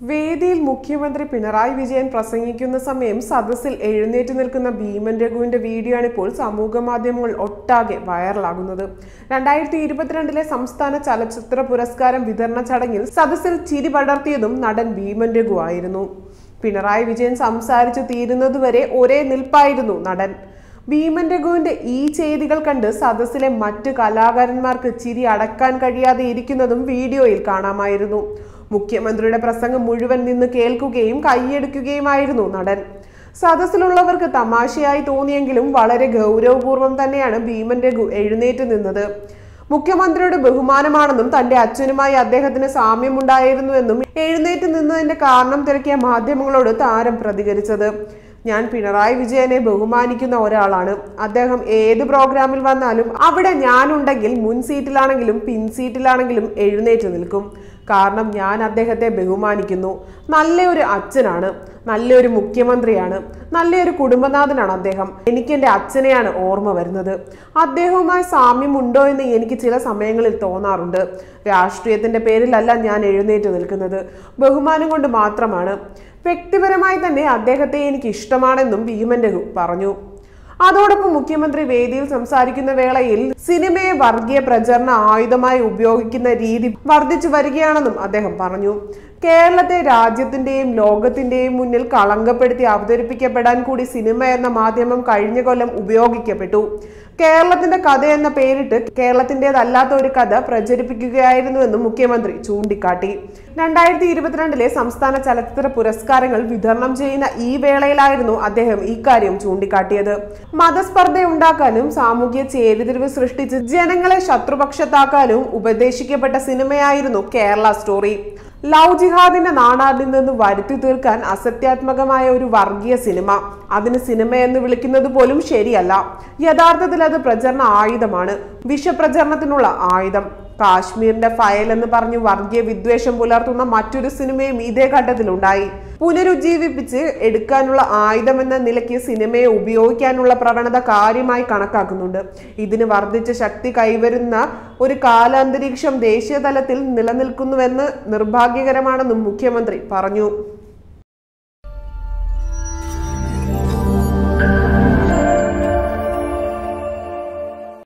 വേദിയിൽ മുഖ്യമന്ത്രി പിണറായി വിജയൻ പ്രസംഗിക്കുന്ന സമയം സദസ്സിൽ എഴുന്നേറ്റ് നിൽക്കുന്ന ഭീമൻ രഘുവിന്റെ വീഡിയോ ആണ് ഇപ്പോൾ സമൂഹ മാധ്യമങ്ങൾ ഒട്ടാകെ വൈറലാകുന്നത് രണ്ടായിരത്തി ഇരുപത്തിരണ്ടിലെ സംസ്ഥാന ചലച്ചിത്ര പുരസ്കാരം വിതരണ ചടങ്ങിൽ സദസ്സിൽ ചിരി പടർത്തിയതും നടൻ ഭീമൻ രഘു ആയിരുന്നു പിണറായി വിജയൻ സംസാരിച്ചു തീരുന്നതുവരെ ഒരേ നിൽപ്പായിരുന്നു നടൻ ഭീമൻ രഘുവിന്റെ ഈ ചെയ്തികൾ കണ്ട് സദസ്സിലെ മറ്റ് കലാകാരന്മാർക്ക് ചിരി അടക്കാൻ കഴിയാതെ ഇരിക്കുന്നതും വീഡിയോയിൽ കാണാമായിരുന്നു മുഖ്യമന്ത്രിയുടെ പ്രസംഗം മുഴുവൻ നിന്ന് കേൾക്കുകയും കൈയെടുക്കുകയുമായിരുന്നു നടൻ സദസ്സിലുള്ളവർക്ക് തമാശയായി തോന്നിയെങ്കിലും വളരെ ഗൗരവപൂർവ്വം തന്നെയാണ് ഭീമൻ രഘു എഴുന്നേറ്റ് നിന്നത് മുഖ്യമന്ത്രിയുടെ ബഹുമാനമാണെന്നും തന്റെ അച്ഛനുമായി അദ്ദേഹത്തിന് സാമ്യമുണ്ടായിരുന്നുവെന്നും എഴുന്നേറ്റ് നിന്നതിന്റെ കാരണം തിരക്കിയ മാധ്യമങ്ങളോട് താരം പ്രതികരിച്ചത് ഞാൻ പിണറായി വിജയനെ ബഹുമാനിക്കുന്ന ഒരാളാണ് അദ്ദേഹം ഏത് പ്രോഗ്രാമിൽ വന്നാലും അവിടെ ഞാനുണ്ടെങ്കിൽ മുൻ സീറ്റിലാണെങ്കിലും പിൻ സീറ്റിലാണെങ്കിലും എഴുന്നേറ്റ് നിൽക്കും കാരണം ഞാൻ അദ്ദേഹത്തെ ബഹുമാനിക്കുന്നു നല്ലൊരു അച്ഛനാണ് നല്ലൊരു മുഖ്യമന്ത്രിയാണ് നല്ലൊരു കുടുംബനാഥനാണ് അദ്ദേഹം എനിക്ക് എൻ്റെ അച്ഛനെയാണ് ഓർമ്മ വരുന്നത് അദ്ദേഹവുമായി സാമ്യമുണ്ടോ എന്ന് എനിക്ക് ചില സമയങ്ങളിൽ തോന്നാറുണ്ട് രാഷ്ട്രീയത്തിന്റെ പേരിലല്ല ഞാൻ എഴുന്നേറ്റ് നിൽക്കുന്നത് ബഹുമാനം കൊണ്ട് മാത്രമാണ് വ്യക്തിപരമായി തന്നെ അദ്ദേഹത്തെ എനിക്ക് ഇഷ്ടമാണെന്നും ഭീമൻ രഘു പറഞ്ഞു അതോടൊപ്പം മുഖ്യമന്ത്രി വേദിയിൽ സംസാരിക്കുന്ന വേളയിൽ സിനിമയെ വർഗീയ പ്രചരണ ആയുധമായി ഉപയോഗിക്കുന്ന രീതി വർദ്ധിച്ചു വരികയാണെന്നും അദ്ദേഹം പറഞ്ഞു കേരളത്തെ രാജ്യത്തിന്റെയും ലോകത്തിന്റെയും മുന്നിൽ കളങ്കപ്പെടുത്തി അവതരിപ്പിക്കപ്പെടാൻ കൂടി സിനിമ എന്ന മാധ്യമം കഴിഞ്ഞ കൊല്ലം ഉപയോഗിക്കപ്പെട്ടു കേരളത്തിന്റെ കഥ എന്ന പേരിട്ട് കേരളത്തിൻ്റെതല്ലാത്ത ഒരു കഥ പ്രചരിപ്പിക്കുകയായിരുന്നുവെന്നും മുഖ്യമന്ത്രി ചൂണ്ടിക്കാട്ടി രണ്ടായിരത്തി ഇരുപത്തിരണ്ടിലെ സംസ്ഥാന ചലച്ചിത്ര പുരസ്കാരങ്ങൾ വിതരണം ചെയ്യുന്ന ഈ വേളയിലായിരുന്നു അദ്ദേഹം ഇക്കാര്യം ചൂണ്ടിക്കാട്ടിയത് മതസ്പർദ്ധ ഉണ്ടാക്കാനും സാമൂഹ്യ ചേരിതിരിവ് സൃഷ്ടിച്ച് ജനങ്ങളെ ശത്രുപക്ഷത്താക്കാനും ഉപദേശിക്കപ്പെട്ട സിനിമയായിരുന്നു കേരള സ്റ്റോറി ലവ് ജിഹാദിന്റെ നാണാടിൽ നിന്ന് വരുത്തി തീർക്കാൻ അസത്യാത്മകമായ ഒരു വർഗീയ സിനിമ അതിന് സിനിമ എന്ന് വിളിക്കുന്നത് പോലും ശരിയല്ല യഥാർത്ഥത്തിൽ അത് പ്രചരണ ആയുധമാണ് വിഷപ്രചരണത്തിനുള്ള ആയുധം കാശ്മീരിന്റെ ഫയൽ എന്ന് പറഞ്ഞു വർഗീയ വിദ്വേഷം പുലർത്തുന്ന മറ്റൊരു സിനിമയും ഇതേ ഘട്ടത്തിലുണ്ടായി പുനരുജ്ജീവിപ്പിച്ച് എടുക്കാനുള്ള ആയുധം എന്ന നിലയ്ക്ക് സിനിമയെ ഉപയോഗിക്കാനുള്ള പ്രവണത കാര്യമായി കണക്കാക്കുന്നുണ്ട് ഇതിന് വർദ്ധിച്ച ശക്തി കൈവരുന്ന ഒരു കാലാന്തരീക്ഷം ദേശീയ തലത്തിൽ നിലനിൽക്കുന്നുവെന്ന് നിർഭാഗ്യകരമാണെന്നും മുഖ്യമന്ത്രി പറഞ്ഞു